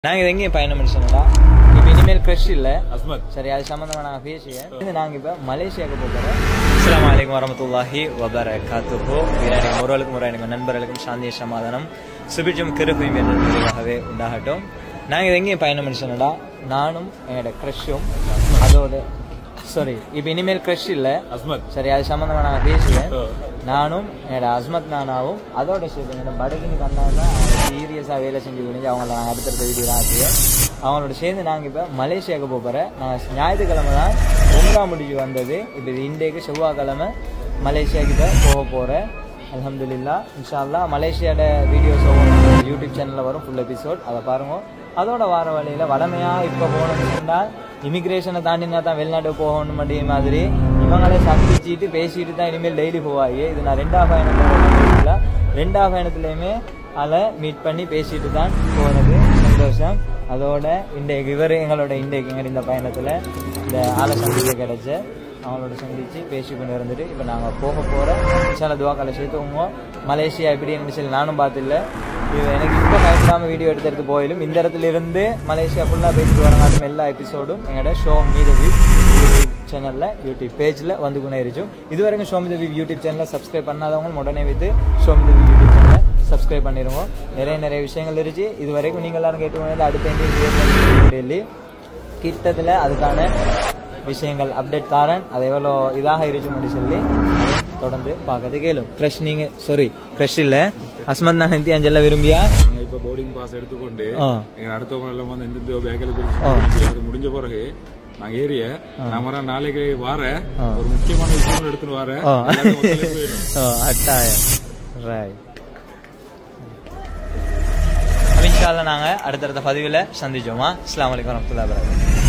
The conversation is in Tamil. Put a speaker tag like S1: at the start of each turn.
S1: நாங்க இது எங்கேயும் பயணம் முடிச்சோம்டா இப்போ இனிமேல் க்ரஷ் இல்ல
S2: அஸ்மத்
S1: சரி அது சம்பந்தமா நாங்க பேசிய இது நாங்க இப்ப மலேசியாவுக்கு போகிறோம் அஸ்லாம் வலைக்கம் வரமத்துல்லாஹி வபரகாத்துஹு வீரனுக்கும் ஒருவருக்கும் ஒரு எனக்கு நண்பர்களுக்கும் சாந்திய சமாதானம் சுபிட்சும் கிருபையும் என்றாகவே உண்டாகட்டும் நாங்க இது எங்கேயும் பயணம் முடிச்சோம்டா நானும் என்னோட க்ரஷும் அதோட சாரி இப்போ இனிமேல் க்ரஷ் இல்ல
S2: அஸ்மத்
S1: சரி அது சம்பந்தமா நாங்க பேசுவேன் நானும் என்னோட அஸ்மத் நானாவும் அதோட சேர்த்து என்னோட படகினி கண்ணாங்க அவங்க சீரியஸாக வேலை செஞ்சு முடிஞ்சு அவங்கள நாங்கள் அடுத்தடுத்த வீடியோ ஆச்சு அவங்களோட சேர்ந்து நாங்கள் இப்போ மலேசியாவுக்கு போக போகிறேன் நான் ஞாயிற்றுக்கிழமை தான் உம்ரா முடிஞ்சு வந்தது இப்போ இது இன்றைக்கு செவ்வாய்க்கிழமை மலேசியாவுக்கு இப்போ போக போகிறேன் அல்ஹம்துலில்லா இன்ஷா அல்லாஹ் மலேசியாவோட வீடியோஸ் யூடியூப் சேனலில் வரும் ஃபுல் எபிசோட் அதை பாருங்க அதோட வார வழியில் வளமையாக இப்போ போகணும்னா இமிக்ரேஷனை தாண்டினா தான் வெளிநாட்டுக்கு போகணும் அப்படிங்கிற மாதிரி இவங்களே சந்திச்சுட்டு பேசிட்டு தான் இனிமேல் டெய்லி போவாங்க இது நான் ரெண்டாவது பயணத்தில் ரெண்டாவது பயணத்துலையுமே அதை மீட் பண்ணி பேசிட்டு தான் போனது சந்தோஷம் அதோட இன்றைக்கு இவர் எங்களோட இன்றைக்கு எங்கள் இந்த பயணத்தில் இந்த ஆளை சந்திக்க கிடைச்ச அவங்களோட சந்திச்சு பேசி கொண்டு இருந்துட்டு இப்போ நாங்கள் போக போகிறோம் சில துவாக்கால சேர்த்துவோங்க மலேசியா எப்படி என்று சொல்லி நானும் பார்த்துல இது எனக்கு இப்போ பயப்படாமல் வீடியோ எடுத்து எடுத்து போயிலும் இந்த இடத்துல இருந்து மலேசியா ஃபுல்லாக பேசிட்டு வரங்காட்டும் எல்லா எபிசோடும் எங்களோட ஷோ மீது யூடியூப் சேனலில் யூடியூப் பேஜில் வந்து கொண்டே இருக்கும் இது வரைக்கும் ஷோ மீது யூடியூப் சேனலை சப்ஸ்கிரைப் பண்ணாதவங்க உடனே வைத்து ஷோ மீது யூடியூப் சேனலை சப்ஸ்கிரைப் பண்ணிடுவோம் நிறைய நிறைய விஷயங்கள் இருந்துச்சு இது வரைக்கும் நீங்கள் எல்லாரும் கேட்டு அடுத்த இன்டர்வியூ கிட்டத்தில் அதுக்கான விஷயங்கள் அப்டேட் தாரன் அது எவ்வளோ இதாக இருக்கும்னு சொல்லி தொடர்ந்து பார்க்கறது கேளும் க்ரஷ் நீங்க சாரி க்ரஷ் இல்ல அஸ்மத் நான் ஹிந்தி அஞ்சல்ல விரும்பியா
S2: நாங்க இப்ப போர்டிங் பாஸ் எடுத்துக்கொண்டு
S1: ஆ.
S2: எங்க அடுத்தவங்க எல்லாம் வந்து எந்த பேக்கில்
S1: ஆ.
S2: அது முடிஞ்ச பிறகு நாங்க ஏறிய நான் வர நாளைக்கு வார
S1: ஆ.
S2: ஒரு முக்கியமான விஷயம் எடுத்துட்டு வரேன்
S1: ஆ.
S2: எல்லாரும் ஒத்துழைப்பு வேணும்.
S1: ஓ அட்டாயம் ரைட் இன்ஷால்ல நாங்க அடுத்தடுத்த பதிவில் சந்திச்சோமா அஸ்லாம் வலைக்கம் வரமத்துல்லா வரகாத்துஹு